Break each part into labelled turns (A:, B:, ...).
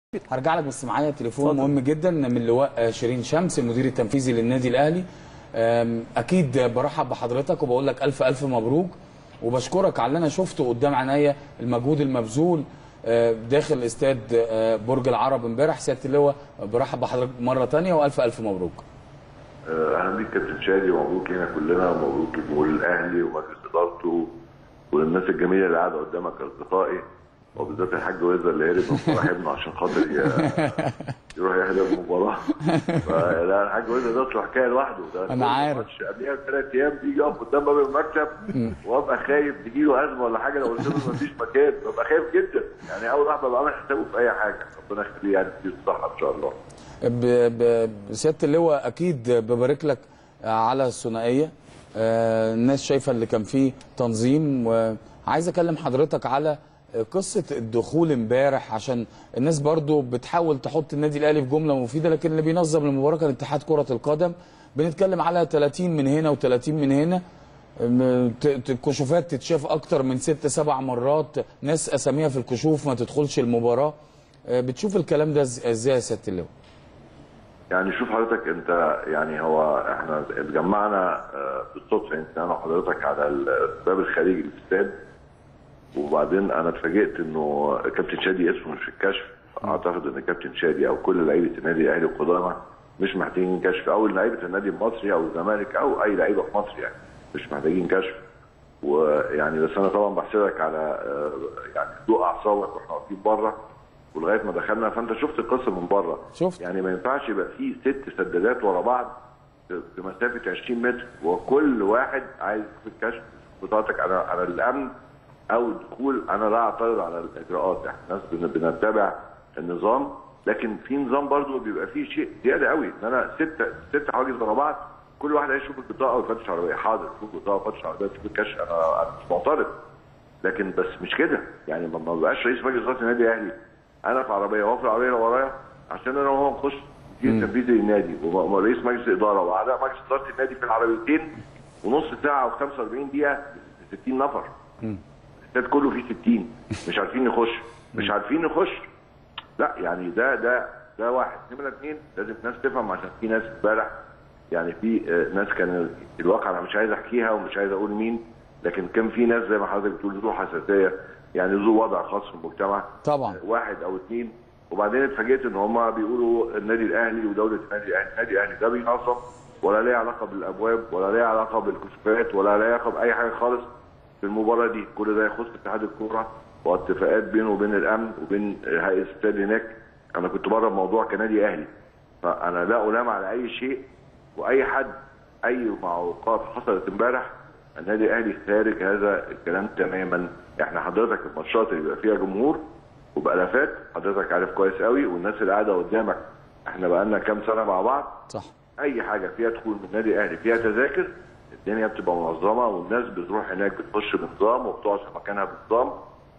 A: هرجع لك بس معايا تليفون مهم جدا من اللواء شيرين شمس المدير التنفيذي للنادي الاهلي أم، اكيد برحب بحضرتك وبقول لك الف الف مبروك وبشكرك على اللي انا شفته قدام عينيا المجهود المبذول آه، داخل استاد آه، برج العرب امبارح سياده اللواء برحب بحضرتك مره ثانيه والف الف مبروك
B: اهلا بيك كابتن شادي ومبروك لينا كلنا ومبروك لجمهور الاهلي ومجلس ادارته والناس الجميله اللي قاعده قدامك اصدقائي وبالذات الحاج وزر اللي هرب من فرح ابنه عشان خاطر ي- يروح يحضر المباراه فلا الحاج وزر ده اصله حكايه لوحده ده
A: أنا
B: كل
A: عارف.
B: ماتش قبلها بثلاث ايام بيجي يقف قدام باب المكتب وابقى خايف تجيله ازمه ولا حاجه لو قلت له مفيش مكان ببقى خايف جدا يعني اول واحد ببقى عامل حسابه في اي حاجه ربنا يخليه يعني يديه الصحه ان شاء الله
A: ب- ب- بسياده اللواء اكيد ببارك لك على الثنائيه آه، الناس شايفه اللي كان فيه تنظيم وعايز اكلم حضرتك على قصه الدخول امبارح عشان الناس برضو بتحاول تحط النادي الاهلي في جمله مفيده لكن اللي بينظم المباراه كان اتحاد كره القدم بنتكلم على 30 من هنا و30 من هنا م- ت- ت- الكشوفات تتشاف اكتر من ست سبع مرات ناس اساميها في الكشوف ما تدخلش المباراه آه، بتشوف الكلام ده إز- ازاي يا سياده اللواء
B: يعني شوف حضرتك انت يعني هو احنا اتجمعنا آه، بالصدفه انت انا وحضرتك على الباب الخارجي للاستاد وبعدين انا اتفاجئت انه كابتن شادي اسمه مش في الكشف اعتقد ان كابتن شادي او كل لعيبه النادي الاهلي القدامى مش محتاجين كشف او لعيبه النادي المصري او الزمالك او اي لعيبه في مصر يعني مش محتاجين كشف ويعني بس انا طبعا بحسدك على آه، يعني هدوء اعصابك واحنا واقفين بره ولغايه ما دخلنا فانت شفت القصه من بره
A: شفت.
B: يعني ما ينفعش يبقى في ست سدادات ورا بعض في مسافه 20 متر وكل واحد عايز في الكشف بطاقتك على على الامن او الدخول انا لا اعترض على الاجراءات احنا ناس بن- بنتبع النظام لكن في نظام برضه بيبقى فيه شيء زياده قوي ان انا ست ست حواجز ورا بعض كل واحد عايز يشوف البطاقه ويفتش عربيه حاضر شوف البطاقه فتش عربيه شوف الكشف انا انا مش معترض لكن بس مش كده يعني ما ما بقاش رئيس مجلس اداره النادي الاهلي انا في عربيه وهو في العربيه اللي ورايا عشان انا وهو نخش في تنفيذي للنادي وم- ورئيس مجلس الاداره واعضاء مجلس اداره النادي في العربيتين ونص ساعه و45 دقيقه 60 نفر الاستاد كله فيه 60 مش عارفين نخش مش عارفين نخش لا يعني ده ده ده واحد نمره اثنين لازم ناس تفهم عشان في ناس امبارح يعني في آه، ناس كان الواقع انا مش عايز احكيها ومش عايز اقول مين لكن كان في ناس زي ما حضرتك بتقول ذو حساسيه يعني ذو وضع خاص في المجتمع
A: طبعا
B: واحد او اثنين وبعدين اتفاجئت ان هم بيقولوا النادي الاهلي ودوله النادي الاهلي النادي الاهلي ده بينظم ولا ليه علاقه بالابواب ولا ليه علاقه بالكشوفات ولا ليه علاقه باي حاجه خالص في المباراه دي كل ده يخص اتحاد الكوره واتفاقات بينه وبين الامن وبين هيئه الاستاد هناك انا كنت بره الموضوع كنادي اهلي فانا لا الام على اي شيء واي حد اي معوقات حصلت امبارح النادي الاهلي خارج هذا الكلام تماما احنا حضرتك الماتشات اللي بيبقى فيها جمهور وبالافات حضرتك عارف كويس قوي والناس اللي قاعده قدامك احنا بقالنا كام سنه مع بعض
A: صح
B: اي حاجه فيها دخول من النادي الاهلي فيها تذاكر الدنيا بتبقى منظمه والناس بتروح هناك بتخش بنظام وبتقعد في مكانها بنظام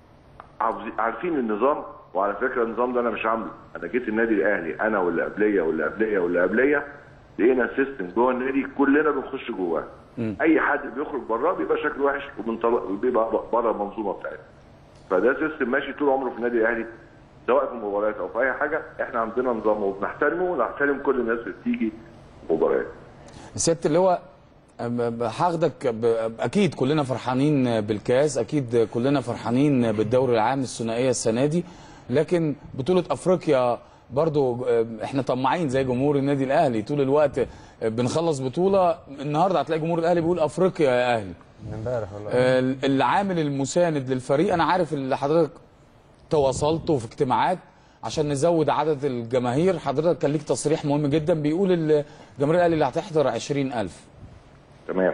B: عاوزين- عارفين النظام وعلى فكره النظام ده انا مش عامله انا جيت النادي الاهلي انا واللي قبليه واللي قبليه واللي قبليه لقينا سيستم جوه النادي كلنا بنخش جواه اي حد بيخرج بره بيبقى شكله وحش وبنطلع بيبقى بره المنظومه بتاعتنا فده سيستم ماشي طول عمره في النادي الاهلي سواء في المباريات او في اي حاجه احنا عندنا نظام وبنحترمه ونحترم كل الناس اللي بتيجي مباريات
A: سياده اللواء أم- ب- هاخدك ب- اكيد كلنا فرحانين بالكاس اكيد كلنا فرحانين بالدوري العام الثنائيه السنه دي لكن بطوله افريقيا برضو أم، احنا طماعين زي جمهور النادي الاهلي طول الوقت أم، بنخلص بطوله النهارده هتلاقي جمهور الاهلي بيقول افريقيا يا اهلي
C: امبارح والله
A: ال- العامل المساند للفريق انا عارف اللي حضرتك تواصلتوا في اجتماعات عشان نزود عدد الجماهير حضرتك كان ليك تصريح مهم جدا بيقول الجماهير الاهلي اللي هتحضر 20000
B: تمام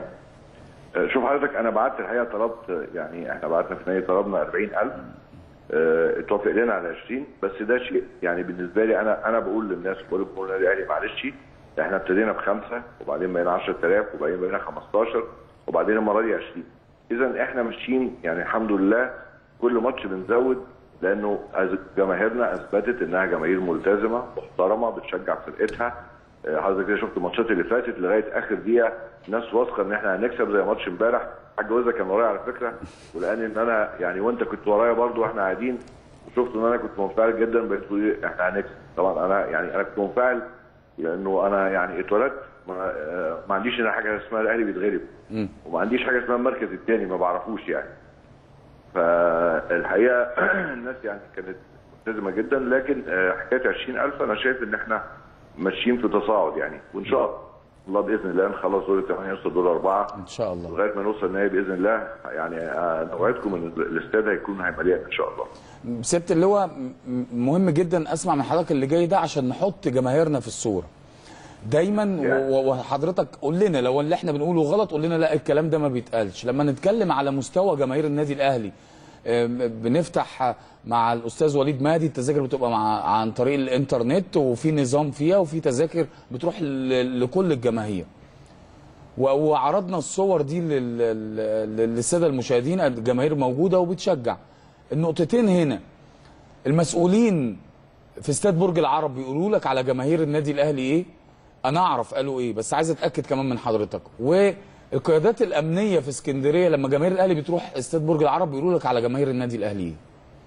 B: آه، شوف حضرتك انا بعت الحقيقه طلبت آه، يعني احنا بعتنا في النهايه طلبنا 40000 آه، اتوافق لنا على 20 بس ده شيء يعني بالنسبه لي انا انا بقول للناس بقول لجمهور النادي الاهلي معلش احنا ابتدينا بخمسه وبعدين بقينا 10000 وبعدين بقينا 15 وبعدين المره دي 20 اذا احنا ماشيين يعني الحمد لله كل ماتش بنزود لانه أز- جماهيرنا اثبتت انها جماهير ملتزمه محترمه بتشجع فرقتها آه، حضرتك كده شفت الماتشات اللي فاتت لغايه اخر دقيقه ناس واثقه ان احنا هنكسب زي ماتش امبارح حاج وزه كان ورايا على فكره ولان ان انا يعني وانت كنت ورايا برضو واحنا قاعدين شفت ان انا كنت منفعل جدا بقيت تقول لي احنا هنكسب طبعا انا يعني انا كنت منفعل لانه انا يعني اتولدت ما, آه، ما عنديش هنا حاجه اسمها الاهلي بيتغلب وما عنديش حاجه اسمها المركز الثاني ما بعرفوش يعني فالحقيقه الناس يعني كانت ملتزمه جدا لكن آه، حكايه 20000 انا شايف ان احنا ماشيين في تصاعد يعني وان شاء الله باذن الله نخلص دور الثمانيه نوصل دور اربعه
A: ان شاء الله
B: لغايه ما نوصل النهائي باذن الله يعني آه، اوعدكم ان الاستاد هيكون هيبقى مليان ان شاء الله
A: سياده اللواء م- مهم جدا اسمع من حضرتك اللي جاي ده عشان نحط جماهيرنا في الصوره دايما و- و- وحضرتك قول لنا لو اللي احنا بنقوله غلط قول لنا لا الكلام ده ما بيتقالش لما نتكلم على مستوى جماهير النادي الاهلي آم، بنفتح مع الاستاذ وليد مهدي التذاكر بتبقى مع عن طريق الانترنت وفي نظام فيها وفي تذاكر بتروح ل- لكل الجماهير و- وعرضنا الصور دي لل- لل- للساده المشاهدين الجماهير موجوده وبتشجع النقطتين هنا المسؤولين في استاد برج العرب بيقولوا لك على جماهير النادي الاهلي ايه انا اعرف قالوا ايه بس عايز اتاكد كمان من حضرتك والقيادات الامنيه في اسكندريه لما جماهير الاهلي بتروح استاد برج العرب بيقولوا لك على جماهير النادي الاهلي ايه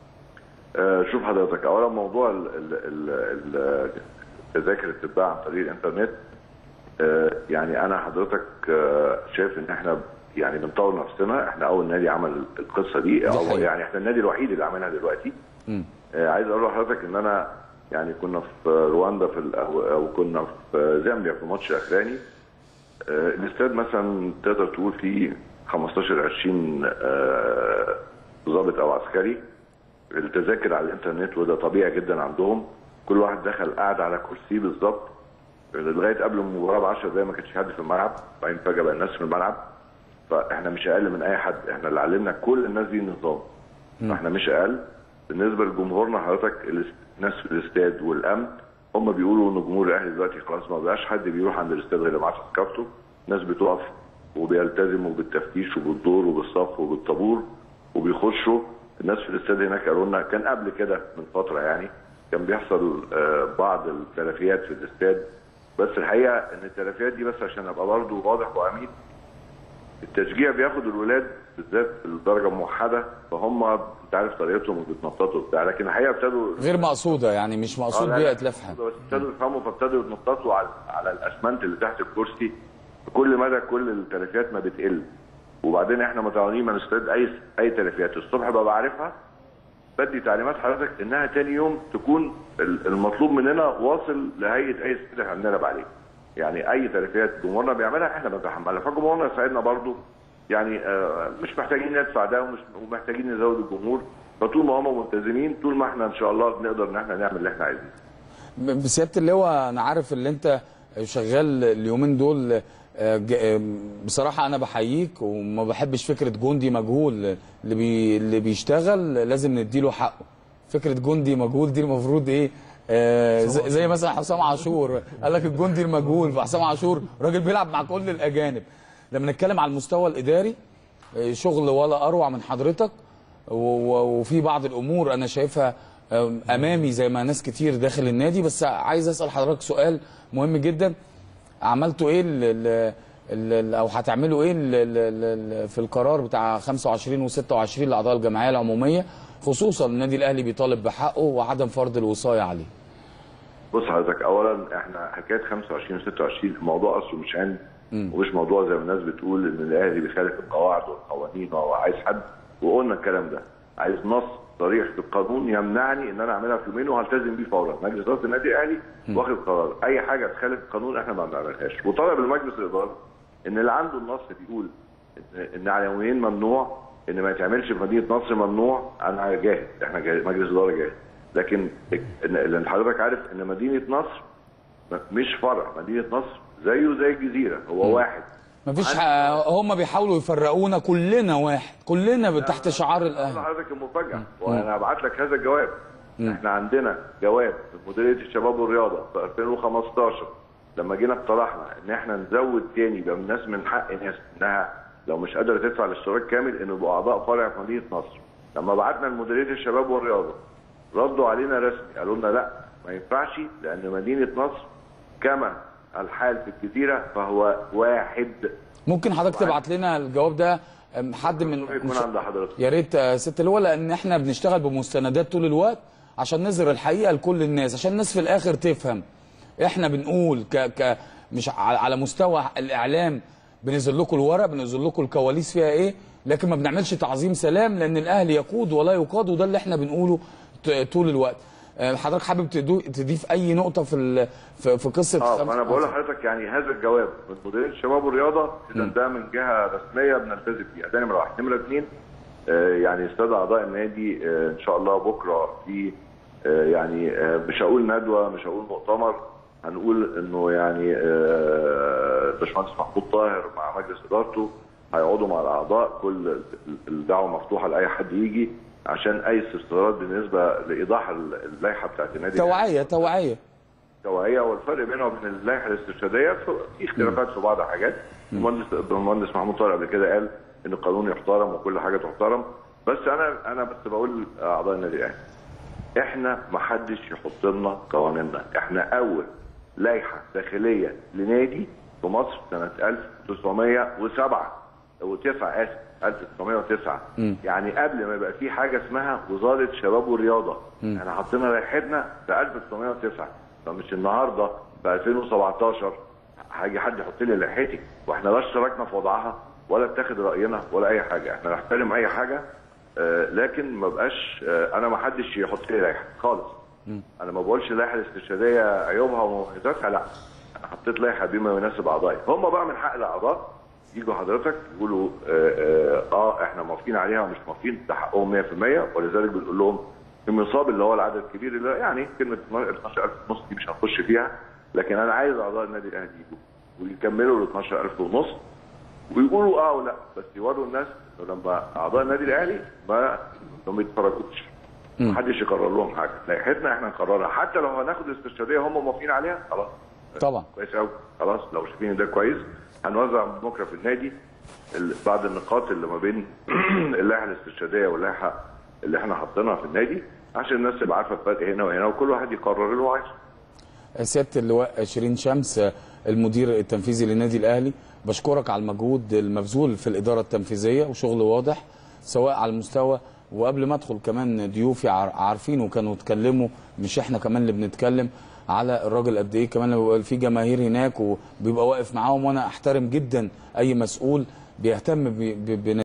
B: آه، شوف حضرتك اولا موضوع ال- ال- ال- ال- التذاكر اللي بتتباع عن طريق الانترنت آه، يعني انا حضرتك آه، شايف ان احنا يعني بنطور نفسنا احنا اول نادي عمل القصه دي او
A: حقيقة.
B: يعني احنا النادي الوحيد اللي عاملها دلوقتي آه، عايز اقول لحضرتك ان انا يعني كنا في رواندا في ال- او أو كنا في زامبيا في الماتش الاخراني آه، الاستاد مثلا تقدر تقول فيه 15 20 آه، ضابط او عسكري التذاكر على الانترنت وده طبيعي جدا عندهم كل واحد دخل قاعد على كرسيه بالظبط لغايه قبل المباراه ب 10 دقايق ما كانش حد في الملعب بعدين فجاه بقى الناس في الملعب فاحنا مش اقل من اي حد احنا اللي علمنا كل الناس دي النظام فاحنا مش اقل بالنسبه لجمهورنا حضرتك الاس- الناس في الاستاد والامن هم بيقولوا ان جمهور الاهلي دلوقتي خلاص ما بقاش حد بيروح عند الاستاد غير معاه تذكرته ناس بتقف وبيلتزموا بالتفتيش وبالدور وبالصف وبالطابور وبيخشوا الناس في الاستاد هناك قالوا لنا كان قبل كده من فتره يعني كان بيحصل آه، بعض التلفيات في الاستاد بس الحقيقه ان التلفيات دي بس عشان ابقى برضه واضح وامين التشجيع بياخد الولاد بالذات الدرجه موحده فهم انت عارف طريقتهم وبيتنططوا وبتاع لكن الحقيقه ابتدوا
A: غير مقصوده يعني مش مقصود
B: آه، لا،
A: بيها
B: لا،
A: اتلافها
B: بس ابتدوا يفهموا فابتدوا يتنططوا على على الاسمنت اللي تحت الكرسي كل مدى كل التلفيات ما بتقل وبعدين احنا متعاونين مع الاستاد اي اي تلفيات الصبح ببقى بعرفها بدي تعليمات حضرتك انها تاني يوم تكون ال- المطلوب مننا واصل لهيئه اي استاد احنا بنلعب عليه يعني اي تلفيات جمهورنا بيعملها احنا بنتحملها فجمهورنا يساعدنا برضو يعني آه، مش محتاجين ندفع ده ومش ومحتاجين نزود الجمهور فطول ما هم ملتزمين طول ما احنا ان شاء الله بنقدر ان احنا نعمل اللي احنا عايزينه
A: بسياده اللواء انا عارف اللي انت شغال اليومين دول آه، ج- آه، بصراحه انا بحييك وما بحبش فكره جندي مجهول اللي بي اللي بيشتغل لازم نديله حقه فكره جندي مجهول دي المفروض ايه آه، زي زي مثلا حسام عاشور قال لك الجندي المجهول فحسام عاشور راجل بيلعب مع كل الاجانب لما نتكلم على المستوى الاداري آه، شغل ولا اروع من حضرتك و- و- وفي بعض الامور انا شايفها آم، امامي زي ما ناس كتير داخل النادي بس عايز اسال حضرتك سؤال مهم جدا عملتوا ايه ال ال ال او هتعملوا ايه ال ال ال في القرار بتاع 25 و26 لاعضاء الجمعيه العموميه خصوصا النادي الاهلي بيطالب بحقه وعدم فرض الوصايه عليه
B: بص حضرتك اولا احنا حكايه 25 و 26 الموضوع اصله مش عندي ومش موضوع زي ما الناس بتقول ان الاهلي بيخالف القواعد والقوانين وهو عايز حد وقلنا الكلام ده عايز نص صريح في القانون يمنعني ان انا اعملها في يومين وهلتزم بيه فورا مجلس اداره النادي الاهلي واخد قرار اي حاجه تخالف القانون احنا ما بنعملهاش وطلب المجلس الاداره ان اللي عنده النص بيقول ان ان على يومين ممنوع ان ما يتعملش في مدينه نصر ممنوع انا جاهز احنا جاهز مجلس الاداره جاهز لكن إن- لان حضرتك عارف ان مدينه نصر مش فرع مدينه نصر زيه زي الجزيره هو واحد
A: مفيش ح... هم بيحاولوا يفرقونا كلنا واحد كلنا تحت شعار
B: أقول
A: الاهلي
B: لحضرتك المفاجاه وانا هبعت لك هذا الجواب احنا عندنا جواب من مديريه الشباب والرياضه في 2015 لما جينا اقترحنا ان احنا نزود تاني يبقى الناس من حق ناس انها لو مش قادره تدفع الاشتراك كامل انه يبقوا اعضاء فرع في مدينه نصر لما بعتنا لمديريه الشباب والرياضه ردوا علينا رسمي قالوا لنا لا ما ينفعش لان مدينه نصر كما الحال في الجزيره فهو واحد
A: ممكن حضرتك تبعت لنا الجواب ده أم، حد من
B: يكون عند حضرتك
A: يا ريت آه، ست اللواء لان احنا بنشتغل بمستندات طول الوقت عشان نظهر الحقيقه لكل الناس عشان الناس في الاخر تفهم احنا بنقول ك ك مش على على مستوى الاعلام بننزل لكم الورق بننزل لكم الكواليس فيها ايه لكن ما بنعملش تعظيم سلام لان الاهلي يقود ولا يقاد وده اللي احنا بنقوله ط- طول الوقت آه، حضرتك حابب تدو- تضيف اي نقطه في ال- في في قصه
B: اه
A: خمسة-
B: ما انا بقول لحضرتك يعني هذا الجواب من مديريه الشباب والرياضه اذا ده من جهه رسميه بنلتزم بيها ده نمره واحد نمره اثنين آه يعني الساده اعضاء النادي آه ان شاء الله بكره في آه يعني آه مش هقول ندوه مش هقول مؤتمر هنقول انه يعني آه باشمهندس محمود طاهر مع مجلس ادارته هيقعدوا مع الاعضاء كل الدعوه مفتوحه لاي حد يجي عشان اي استفسارات بالنسبه لايضاح اللائحه بتاعت النادي
A: توعيه توعيه
B: توعيه والفرق بينها وبين اللائحه الاسترشاديه في اختلافات في بعض الحاجات المهندس المهندس محمود طارق قبل كده قال ان القانون يحترم وكل حاجه تحترم بس انا انا بس بقول اعضاء النادي الاهلي احنا ما حدش يحط لنا قوانيننا احنا اول لائحه داخليه لنادي في مصر سنه 1907 او 9 اسف 1909 يعني قبل ما يبقى في حاجه اسمها وزاره شباب والرياضه احنا حطينا لائحتنا في 1909 فمش النهارده في 2017 هيجي حد يحط لي لائحتي واحنا لا اشتركنا في وضعها ولا اتخذ راينا ولا اي حاجه احنا نحترم اي حاجه آه، لكن ما بقاش آه، انا ما حدش يحط لي لائحه خالص انا ما بقولش اللائحه الاسترشاديه عيوبها ومميزاتها لا انا حطيت لائحه بما يناسب اعضائي هم بقى من حق الاعضاء يجوا حضرتك يقولوا آه, آه, اه احنا موافقين عليها ومش موافقين ده حقهم 100% ولذلك بنقول لهم المصاب اللي هو العدد الكبير اللي يعني كلمه 12000 ونص دي مش هنخش فيها لكن انا عايز اعضاء النادي الاهلي يجوا ويكملوا ال 12000 ونص ويقولوا اه ولا بس يوروا الناس إنه لما اعضاء النادي الاهلي ما ما يتفرجوش محدش يقرر لهم حاجه لائحتنا احنا نقررها حتى لو هناخد الاسترشاديه هم موافقين عليها خلاص
A: طبعا
B: كويس قوي خلاص لو شايفين إن ده كويس هنوزع بكره في النادي ال- بعض النقاط اللي ما بين اللائحه الاسترشاديه واللائحه اللي احنا حاطينها في النادي عشان الناس تبقى عارفه الفرق هنا وهنا وكل واحد يقرر اللي هو عايزه
A: سياده اللواء شيرين شمس المدير التنفيذي للنادي الاهلي بشكرك على المجهود المبذول في الاداره التنفيذيه وشغل واضح سواء على المستوى وقبل ما ادخل كمان ضيوفي عار- عارفين وكانوا اتكلموا مش احنا كمان اللي بنتكلم على الراجل قد ايه كمان لما بيبقى في جماهير هناك وبيبقى واقف معاهم وانا احترم جدا اي مسؤول بيهتم ب- ب-